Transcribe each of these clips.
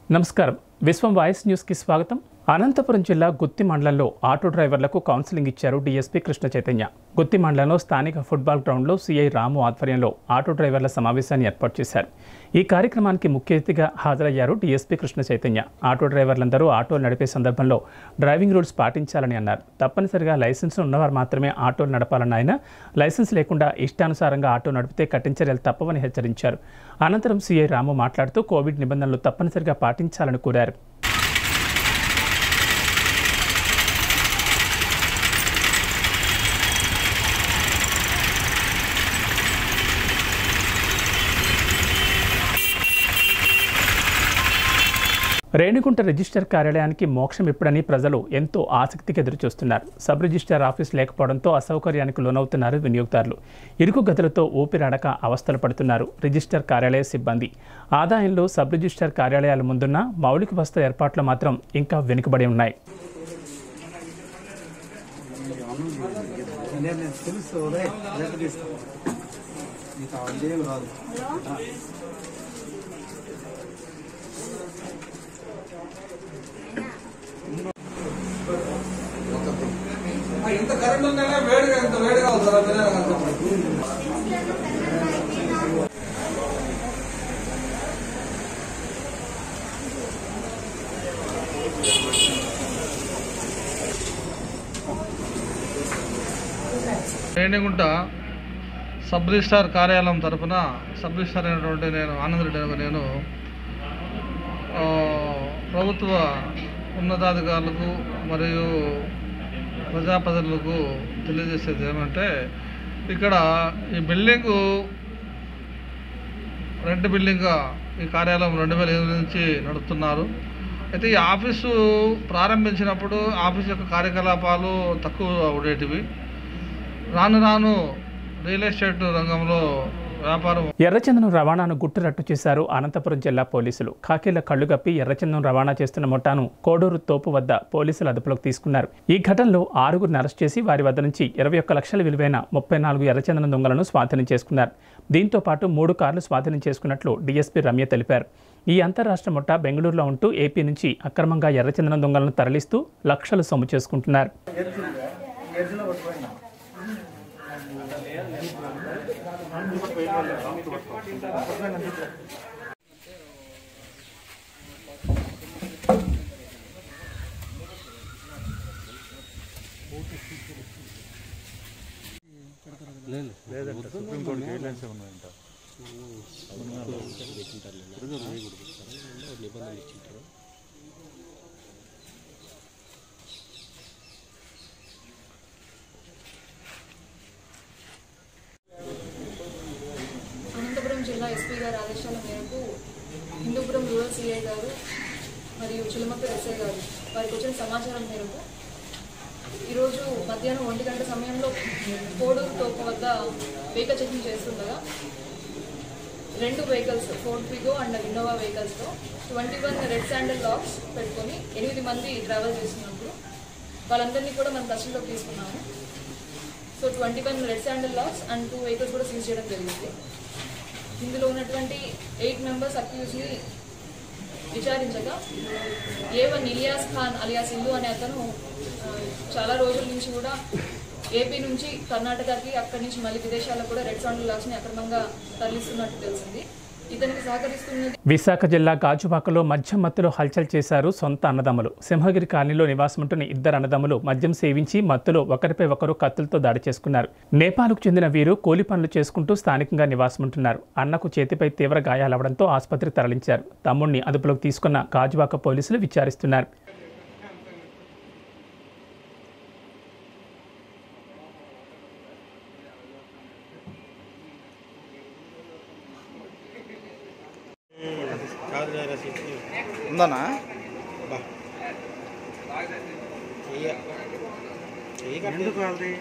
నమస్కారం విశ్వం వాయిస్ న్యూస్కి స్వాగతం అనంతపురం జిల్లా గుత్తి మండలంలో ఆటో డ్రైవర్లకు కౌన్సిలింగ్ ఇచ్చారు డీఎస్పీ కృష్ణ చైతన్య గుత్తి మండలంలో స్థానిక ఫుట్బాల్ గ్రౌండ్లో సీఐ రాము ఆధ్వర్యంలో ఆటో డ్రైవర్ల సమావేశాన్ని ఏర్పాటు చేశారు ఈ కార్యక్రమానికి ముఖ్య అతిథిగా హాజరయ్యారు డీఎస్పీ కృష్ణ చైతన్య ఆటో డ్రైవర్లందరూ ఆటోలు నడిపే సందర్భంలో డ్రైవింగ్ రూల్స్ పాటించాలని అన్నారు తప్పనిసరిగా లైసెన్స్ ఉన్నవారు మాత్రమే ఆటోలు నడపాలన్న ఆయన లైసెన్స్ లేకుండా ఇష్టానుసారంగా ఆటో నడిపితే కఠిన చర్యలు తప్పవని హెచ్చరించారు అనంతరం సీఐ రాము మాట్లాడుతూ కోవిడ్ నిబంధనలు తప్పనిసరిగా పాటించాలని కోరారు రేణిగుంట రిజిస్టర్ కార్యాలయానికి మోక్షం ఇప్పుడని ప్రజలు ఎంతో ఆసక్తిగా ఎదురుచూస్తున్నారు సబ్ రిజిస్టర్ ఆఫీస్ లేకపోవడంతో అసౌకర్యానికి లోనవుతున్నారు వినియోగదారులు ఇరుకు గదులతో ఊపిరాడక అవస్థలు పడుతున్నారు రిజిస్టర్ కార్యాలయ సిబ్బంది ఆదాయంలో సబ్ రిజిస్టర్ కార్యాలయాల ముందున్న మౌలిక వసతుల ఏర్పాట్లు మాత్రం ఇంకా వెనుకబడి ఉన్నాయి నేను తెలుసు రే లెక్క తీసుకో నీకు అదేం రాదు ఇంత కరెంట్ ఉందనే వేడిగా ఇంత వేడిగా అవుతారా తినేదాకా రేణిగుంట సబ్ రిజిస్టార్ కార్యాలయం తరఫున సబ్ రిజిస్టార్ అయినటువంటి నేను ఆనందరెడ్డి అనే నేను ఆ, ప్రభుత్వ ఉన్నతాధికారులకు మరియు ప్రజాప్రతినిధులకు తెలియజేసేది ఏమంటే ఇక్కడ ఈ బిల్డింగు రెంట్ బిల్డింగ్గా ఈ కార్యాలయం రెండు వేల ఎనిమిది నుంచి నడుపుతున్నారు అయితే ఈ ఆఫీసు ప్రారంభించినప్పుడు ఆఫీస్ యొక్క కార్యకలాపాలు తక్కువ ఉండేటివి రాను రాను రియల్ ఎస్టేట్ రంగంలో వ్యాపారం ఎర్రచందనం రవాణాను గుట్టురట్టు చేశారు అనంతపురం జిల్లా పోలీసులు కాకీల కళ్లుగప్పి ఎర్రచందనం రవాణా చేస్తున్న ముఠాను కోడూరు తోపు వద్ద పోలీసులు అదుపులోకి తీసుకున్నారు ఈ ఘటనలో ఆరుగురిని అరెస్ట్ చేసి వారి వద్ద నుంచి ఇరవై ఒక్క లక్షల విలువైన ముప్పై నాలుగు ఎర్రచందనం దొంగలను స్వాధీనం చేసుకున్నారు దీంతో పాటు మూడు కార్లు స్వాధీనం చేసుకున్నట్లు డీఎస్పీ రమ్య తెలిపారు ఈ అంతరాష్ట్ర ముఠా బెంగళూరులో ఉంటూ ఏపీ నుంచి అక్రమంగా ఎర్రచందనం దొంగలను తరలిస్తూ లక్షలు సొమ్ము చేసుకుంటున్నారు ఎడ్జ్లో పట్టుకోండి అనంతపురం జిల్లా ఎస్పీ గారి ఆదేశాల మేరకు హిందూపురం రూరల్ సిఐ గారు మరియు చిలమపూర్ ఎస్ఐ గారు వారికి వచ్చిన సమాచారం మేరకు ఈరోజు మధ్యాహ్నం ఒంటి గంట సమయంలో కోడూరు తోపు వద్ద వెహికల్ చెకింగ్ చేస్తుండగా రెండు vehicles Ford Figo and Innova వెహికల్స్తో twenty one red sandal logs పెట్టుకొని ఎనిమిది మంది ట్రావెల్ చేస్తున్నప్పుడు వాళ్ళందరినీ కూడా మనం కస్టడీలోకి తీసుకున్నాము so twenty one red sandal logs and two vehicles కూడా సీజ్ చేయడం జరిగింది ఇందులో ఉన్నటువంటి ఎయిట్ మెంబర్స్ అక్యూజ్ని విచారించగా A one Ilias Khan alias Illu అనే అతను ఆ, చాలా రోజుల నుంచి కూడా ఏపీ నుంచి కర్ణాటకకి అక్కడి నుంచి మళ్ళీ విదేశాలకు కూడా రెడ్ శాండల్ లాక్స్ని అక్రమంగా తరలిస్తున్నట్టు తెలిసింది ఇతనికి సహకరిస్తున్నది విశాఖ జిల్లా గాజువాకలో మద్యం మత్తులో హల్చల్ చేశారు సొంత అన్నదమ్ములు సింహగిరి కాలనీలో నివాసముంటున్న ఇద్దరు అన్నదమ్ములు మద్యం సేవించి మత్తులో ఒకరిపై ఒకరు కత్తులతో దాడి చేసుకున్నారు నేపాల్కు చెందిన వీరు కూలి పనులు చేసుకుంటూ స్థానికంగా నివాసముంటున్నారు అన్నకు చేతిపై తీవ్ర గాయాలవడంతో ఆసుపత్రికి తరలించారు తమ్ముణ్ణి అదుపులోకి తీసుకున్న గాజువాక పోలీసులు విచారిస్తున్నారు ఉందనా బా ఎందుకు వాళ్ళది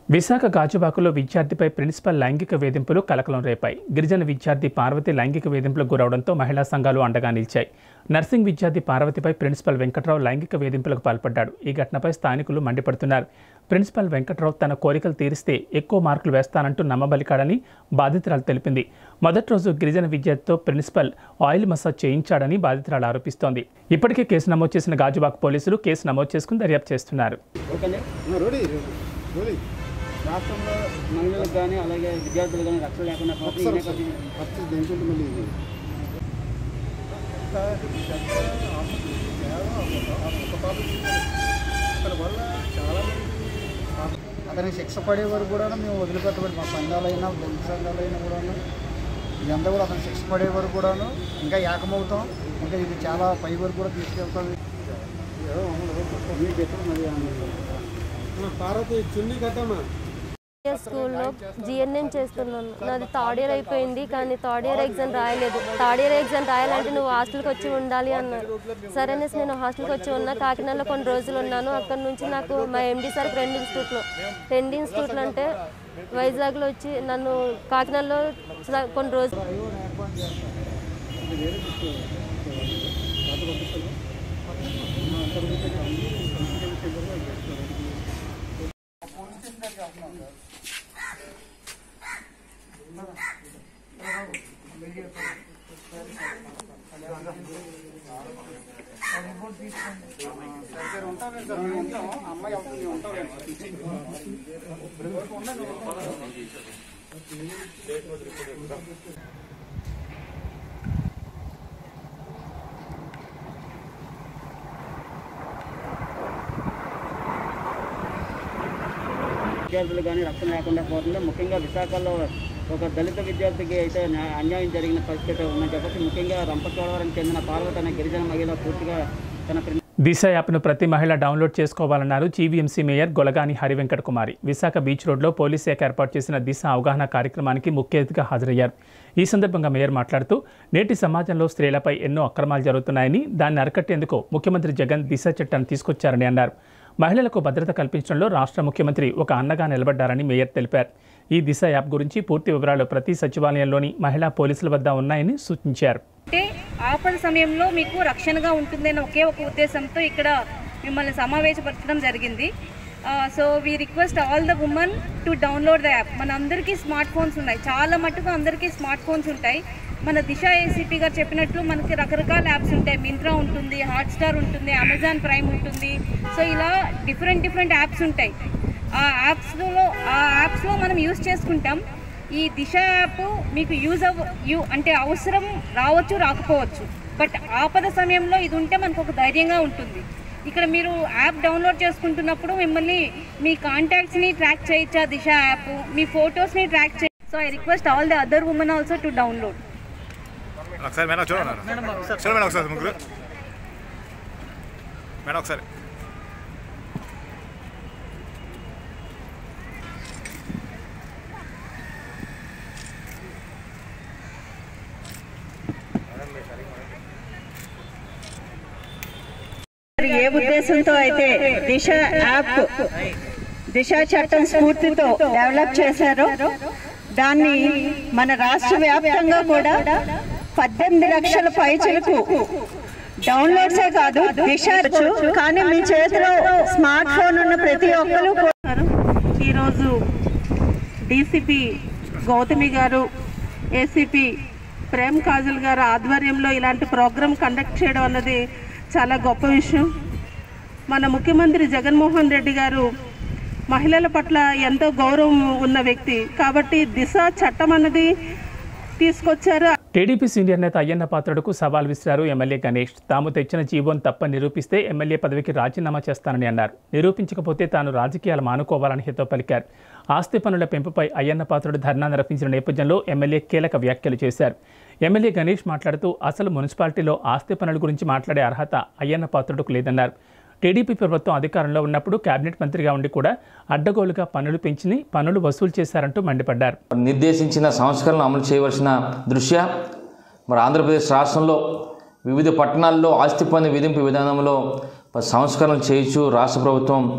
విశాఖ గాజువాకలో విద్యార్థిపై ప్రిన్సిపల్ లైంగిక వేధింపులు కలకలం రేపాయి గిరిజన విద్యార్థి పార్వతి లైంగిక వేధింపులకు గురవడంతో మహిళా సంఘాలు అండగా నిలిచాయి నర్సింగ్ విద్యార్థి పార్వతిపై ప్రిన్సిపల్ వెంకట్రావు లైంగిక వేధింపులకు పాల్పడ్డాడు ఈ ఘటనపై స్థానికులు మండిపడుతున్నారు ప్రిన్సిపల్ వెంకట్రావు తన కోరికలు తీరిస్తే ఎక్కువ మార్కులు వేస్తానంటూ నమ్మబలికాడని బాధితురాలు తెలిపింది మొదటి రోజు గిరిజన విద్యార్థితో ప్రిన్సిపల్ ఆయిల్ మసాజ్ చేయించాడని బాధితురాలు ఆరోపిస్తోంది ఇప్పటికే కేసు నమోదు చేసిన గాజువాక పోలీసులు కేసు నమోదు చేసుకుని దర్యాప్తు చేస్తున్నారు రోడి రోడి రాష్ట్రంలో మహిళలకు కానీ అలాగే విద్యార్థులు కానీ రక్షణ లేకుండా పోతే ఈ నేపథ్యం ఫస్ట్ దేనికంటే మళ్ళీ ఇది అతనికి శిక్ష పడే వరకు కూడా మేము వదిలిపెట్టబడి మా సంఘాలైనా దళిత సంఘాలైనా కూడాను ఇదంతా కూడా అతను శిక్ష పడే వరకు కూడాను ఇంకా ఏకమవుతాం ఇంకా ఇది చాలా పై వరకు కూడా తీసుకెళ్తాం మీరు చెప్పిన మరి పార్వతి చున్నీ కట్టమ్మా స్కూల్లో జిఎన్ఎం చేస్తున్నాను నాది థర్డ్ ఇయర్ అయిపోయింది కానీ థర్డ్ ఇయర్ ఎగ్జామ్ రాయలేదు థర్డ్ ఇయర్ ఎగ్జామ్ రాయాలంటే నువ్వు హాస్టల్కి వచ్చి ఉండాలి అన్నారు సరే అనేసి నేను హాస్టల్కి వచ్చి ఉన్నా కాకినాడలో కొన్ని రోజులు ఉన్నాను అక్కడ నుంచి నాకు మా ఎండి సార్ రెండు ఇన్స్టిట్యూట్లో రెండు ఇన్స్టిట్యూట్లు అంటే వైజాగ్లో వచ్చి నన్ను కాకినాడలో స- కొన్ని రోజులు విద్యార్థులు కానీ రక్షణ లేకుండా పోతుంది ముఖ్యంగా విశాఖలో ఒక దళిత విద్యార్థికి అయితే న్యా- అన్యాయం జరిగిన పరిస్థితి ఉందని చెప్పచ్చు ముఖ్యంగా రంపచోడవరం చెందిన పార్వతి అనే గిరిజన మహిళ పూర్తిగా తన ప్రిన్- దిశ యాప్ను ప్రతి మహిళ డౌన్లోడ్ చేసుకోవాలన్నారు GVMC mayor Golagani Harivenkata Kumari Visakha beach రోడ్లో పోలీస్ శాఖ ఏర్పాటు చేసిన దిశ అవగాహన కార్యక్రమానికి ముఖ్య అతిథిగా హాజరయ్యారు ఈ సందర్భంగా మేయర్ మాట్లాడుతూ నేటి సమాజంలో స్త్రీలపై ఎన్నో అక్రమాలు జరుగుతున్నాయని దాన్ని అరికట్టేందుకు ముఖ్యమంత్రి జగన్ దిశ చట్టాన్ని తీసుకొచ్చారని అన్నారు మహిళలకు భద్రత కల్పించడంలో రాష్ట్ర ముఖ్యమంత్రి ఒక అన్నగా నిలబడ్డారని మేయర్ తెలిపారు ఈ దిశ యాప్ గురించి పూర్తి వివరాలు ప్రతి సచివాలయంలోని మహిళా పోలీసుల వద్ద ఉన్నాయని సూచించారు అంటే ఆపద సమయంలో మీకు రక్షణగా ఉంటుందనే ఒకే ఒక ఉద్దేశంతో ఇక్కడ మిమ్మల్ని సమావేశపరచడం జరిగింది so we request all the women to download the app మన అందరికీ స్మార్ట్ ఫోన్స్ ఉన్నాయి చాలా మటుకు అందరికీ స్మార్ట్ ఫోన్స్ ఉంటాయి మన దిశ ఏసీపీ గారు చెప్పినట్లు మనకి రకరకాల యాప్స్ ఉంటాయి మింత్రా ఉంటుంది హాట్స్టార్ ఉంటుంది అమెజాన్ ప్రైమ్ ఉంటుంది సో ఇలా డిఫరెంట్ డిఫరెంట్ యాప్స్ ఉంటాయి ఆ యాప్స్లో ఆ యాప్స్లో మనం యూస్ చేసుకుంటాం ఈ దిశ యాప్ మీకు యూజ్ అవ్ యూ అంటే అవసరం రావచ్చు రాకపోవచ్చు బట్ ఆపద సమయంలో ఇది ఉంటే మనకు ఒక ధైర్యంగా ఉంటుంది ఇక్కడ మీరు యాప్ డౌన్లోడ్ చేసుకుంటున్నప్పుడు మిమ్మల్ని మీ కాంటాక్ట్స్ని ట్రాక్ చేయొచ్చా దిశ యాప్ మీ ఫొటోస్ని ట్రాక్ చేయ so I request all the other women also to download ఒకసారి మేడం చూడండి చూడండి మేడం ఒకసారి ముగ్గురు మేడం ఒకసారి మరి ఏ ఉద్దేశంతో అయితే దిశ యాప్ దిశ చట్టం స్ఫూర్తితో డెవలప్ చేశారో దాన్ని మన రాష్ట్ర వ్యాప్తంగా కూడా పద్దెనిమిది లక్షల పైచలకు డౌన్లోడ్సే కాదు దిశ కానీ మీ చేతిలో స్మార్ట్ ఫోన్ ఉన్న ప్రతి ఒక్కరు ఈరోజు డీసీపీ గౌతమి గారు ఏసీపీ ప్రేమ్ కాజల్ గారు ఆధ్వర్యంలో ఇలాంటి ప్రోగ్రాం కండక్ట్ చేయడం అన్నది చాలా గొప్ప విషయం మన ముఖ్యమంత్రి జగన్మోహన్ రెడ్డి గారు మహిళల పట్ల ఎంతో గౌరవం ఉన్న వ్యక్తి కాబట్టి దిశ చట్టం అన్నది తీసుకొచ్చారు టీడీపీ సీనియర్ నేత అయ్యన్న పాత్రుడుకు సవాల్ విసిరారు ఎమ్మెల్యే గణేష్ తాము తెచ్చిన జీవోన్ తప్ప నిరూపిస్తే ఎమ్మెల్యే పదవికి రాజీనామా చేస్తానని అన్నారు నిరూపించకపోతే తాను రాజకీయాలు మానుకోవాలని హితో పలికారు ఆస్తి పనుల పెంపుపై అయ్యన్న పాత్రుడు ధర్నా నిర్వహించిన నేపథ్యంలో ఎమ్మెల్యే కీలక వ్యాఖ్యలు చేశారు ఎమ్మెల్యే గణేష్ మాట్లాడుతూ అసలు మున్సిపాలిటీలో ఆస్తి పనుల గురించి మాట్లాడే అర్హత అయ్యన్న పాత్రుడుకు లేదన్నారు టీడీపీ ప్రభుత్వం అధికారంలో ఉన్నప్పుడు కేబినెట్ మంత్రిగా ఉండి కూడా అడ్డగోలుగా పన్నులు పెంచి పన్నులు వసూలు చేశారంటూ మండిపడ్డారు నిర్దేశించిన సంస్కరణలు అమలు చేయవలసిన దృష్ట్యా మరి ఆంధ్రప్రదేశ్ రాష్ట్రంలో వివిధ పట్టణాల్లో ఆస్తి పన్ను విధింపు విధానంలో మరి సంస్కరణలు చేయొచ్చు రాష్ట్ర ప్రభుత్వం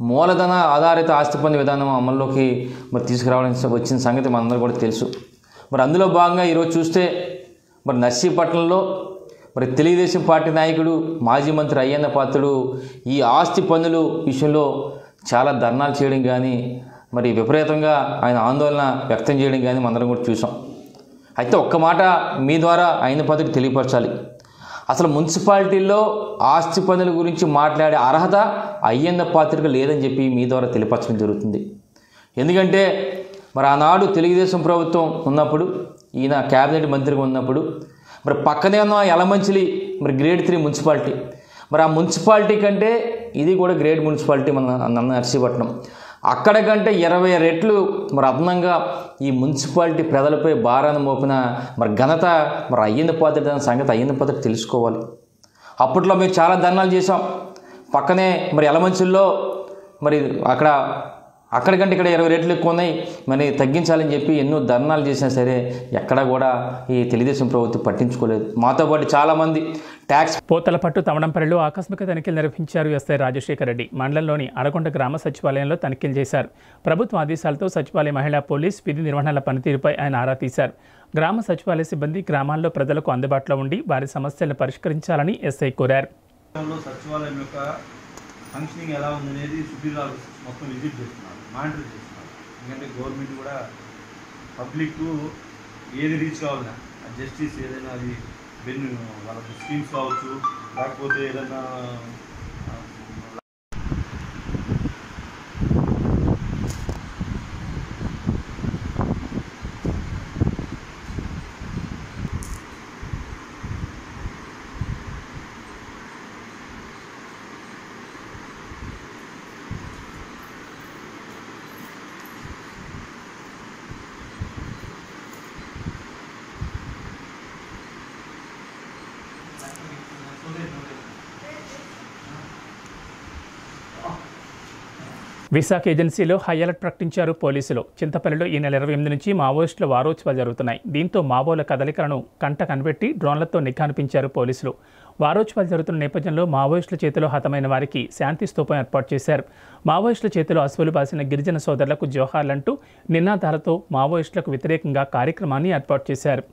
మూలధన ఆధారిత ఆస్తి పన్ను విధానం అమల్లోకి మరి తీసుకురావడానికి వచ్చిన సంగతి మనందరూ కూడా తెలుసు మరి అందులో భాగంగా ఈరోజు చూస్తే మరి నర్సీపట్నంలో మరి తెలుగుదేశం పార్టీ నాయకుడు మాజీ మంత్రి అయ్యన్న పాత్రుడు ఈ ఆస్తి పన్నులు విషయంలో చాలా ధర్నాలు చేయడం కానీ మరి విపరీతంగా ఆయన ఆందోళన వ్యక్తం చేయడం కానీ మనందరం కూడా చూసాం అయితే ఒక్క మాట మీ ద్వారా ఆయన పద్ధతి తెలియపరచాలి అసలు మున్సిపాలిటీల్లో ఆస్తి పన్నుల గురించి మాట్లాడే అర్హత అయ్యన్న పాత్రిక లేదని చెప్పి మీ ద్వారా తెలియపరచడం జరుగుతుంది ఎందుకంటే మరి ఆనాడు తెలుగుదేశం ప్రభుత్వం ఉన్నప్పుడు ఈయన క్యాబినెట్ మంత్రిగా ఉన్నప్పుడు మరి పక్కనే ఉన్న యలమంచిలి మరి గ్రేడ్ త్రీ మున్సిపాలిటీ మరి ఆ మున్సిపాలిటీ కంటే ఇది కూడా గ్రేడ్ మున్సిపాలిటీ మన నన్న నర్సీపట్నం అక్కడ కంటే ఇరవై రెట్లు మరి అదనంగా ఈ మున్సిపాలిటీ ప్రజలపై భారాన్ని మోపిన మరి ఘనత మరి అయ్యింది పాత్ర దాని సంగతి అయ్యింది పాత్ర తెలుసుకోవాలి అప్పట్లో మేము చాలా ధర్నాలు చేసాం పక్కనే మరి ఎలమంచుల్లో మరి అక్కడ అక్కడికంటే ఇక్కడ ఇరవై రేట్లు ఎక్కువ ఉన్నాయి మరి తగ్గించాలని చెప్పి ఎన్నో ధర్నాలు చేసినా సరే ఎక్కడా కూడా ఈ తెలుగుదేశం ప్రభుత్వం పట్టించుకోలేదు మాతో పాటు చాలామంది ట్యాక్స్ పోతలపట్టు తమడంపల్లిలో ఆకస్మిక తనిఖీలు నిర్వహించారు ఎస్ఐ రాజశేఖర రెడ్డి మండలంలోని అరకొండ గ్రామ సచివాలయంలో తనిఖీలు చేశారు ప్రభుత్వ ఆదేశాలతో సచివాలయ మహిళా పోలీస్ విధి నిర్వహణల పనితీరుపై ఆయన ఆరా తీశారు గ్రామ సచివాలయ సిబ్బంది గ్రామాల్లో ప్రజలకు అందుబాటులో ఉండి వారి సమస్యలను పరిష్కరించాలని ఎస్ఐ కోరారు గ్రామంలో సచివాలయం యొక్క ఫంక్షనింగ్ ఎలా ఉందనేది సుధీర్ ఆఫీస్ మొత్తం విజిట్ చేస్తున్నారు మానిటర్ చేస్తున్నారు ఎందుకంటే గవర్నమెంట్ కూడా పబ్లిక్ ఏది రీచ్ కావాలన్నా జస్టిస్ ఏదైనా అది బెన్ వాళ్ళకి స్కీమ్స్ కావచ్చు లేకపోతే ఏదైనా ఆ, విశాఖ ఏజెన్సీలో హై అలర్ట్ ప్రకటించారు పోలీసులు చింతపల్లిలో ఈ నెల ఇరవై ఎనిమిది నుంచి మావోయిస్టుల వారోత్సవాలు జరుగుతున్నాయి దీంతో మావోల కదలికలను కంట కనిపెట్టి డ్రోన్లతో నిఘానిపించారు పోలీసులు వారోత్సవాలు జరుగుతున్న నేపథ్యంలో మావోయిస్టుల చేతిలో హతమైన వారికి శాంతి స్తూపం ఏర్పాటు చేశారు మావోయిస్టుల చేతిలో అసువులు బాసిన గిరిజన సోదరులకు జోహార్లంటూ నినాదాలతో మావోయిస్టులకు వ్యతిరేకంగా కార్యక్రమాన్ని ఏర్పాటు చేశారు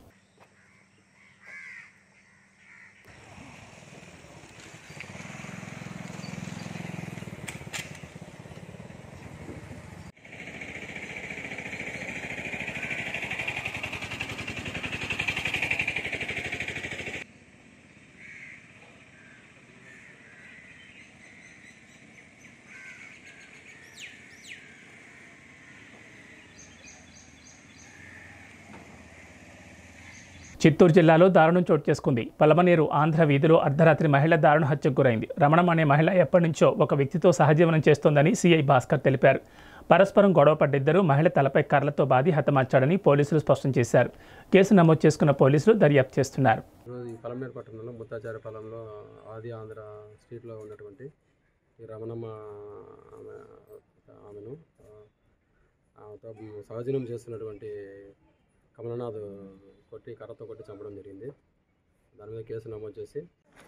చిత్తూరు జిల్లాలో దారుణం చోటు చేసుకుంది పలమనేరు ఆంధ్ర వీధిలో అర్ధరాత్రి మహిళ దారుణ హత్యకు గురైంది రమణం అనే మహిళ ఎప్పటి నుంచో ఒక వ్యక్తితో సహజీవనం చేస్తోందని సీఐ భాస్కర్ తెలిపారు పరస్పరం గొడవపడ్డ ఇద్దరు మహిళ తలపై కర్రలతో బాధి హతమార్చాడని పోలీసులు స్పష్టం చేశారు కేసు నమోదు చేసుకున్న పోలీసులు దర్యాప్తు చేస్తున్నారు ఈరోజు ఈ పలమేరు పట్టణంలో ముత్తాచార పొలంలో ఆది ఆంధ్ర స్ట్రీట్లో ఉన్నటువంటి ఈ రమణమ్మ ఆమె ఆమెను ఆ, ఆమెతో సహజనం చేస్తున్నటువంటి కమలనాథ్ కొట్టి కర్రతో కొట్టి చంపడం జరిగింది దాని మీద కేసు నమోదు చేసి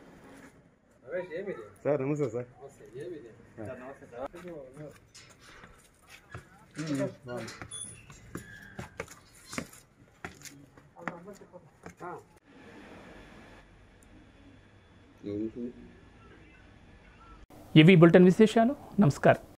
సార్ నమస్తే సార్ ఇవి బులెటిన్ విశేషాలు నమస్కారం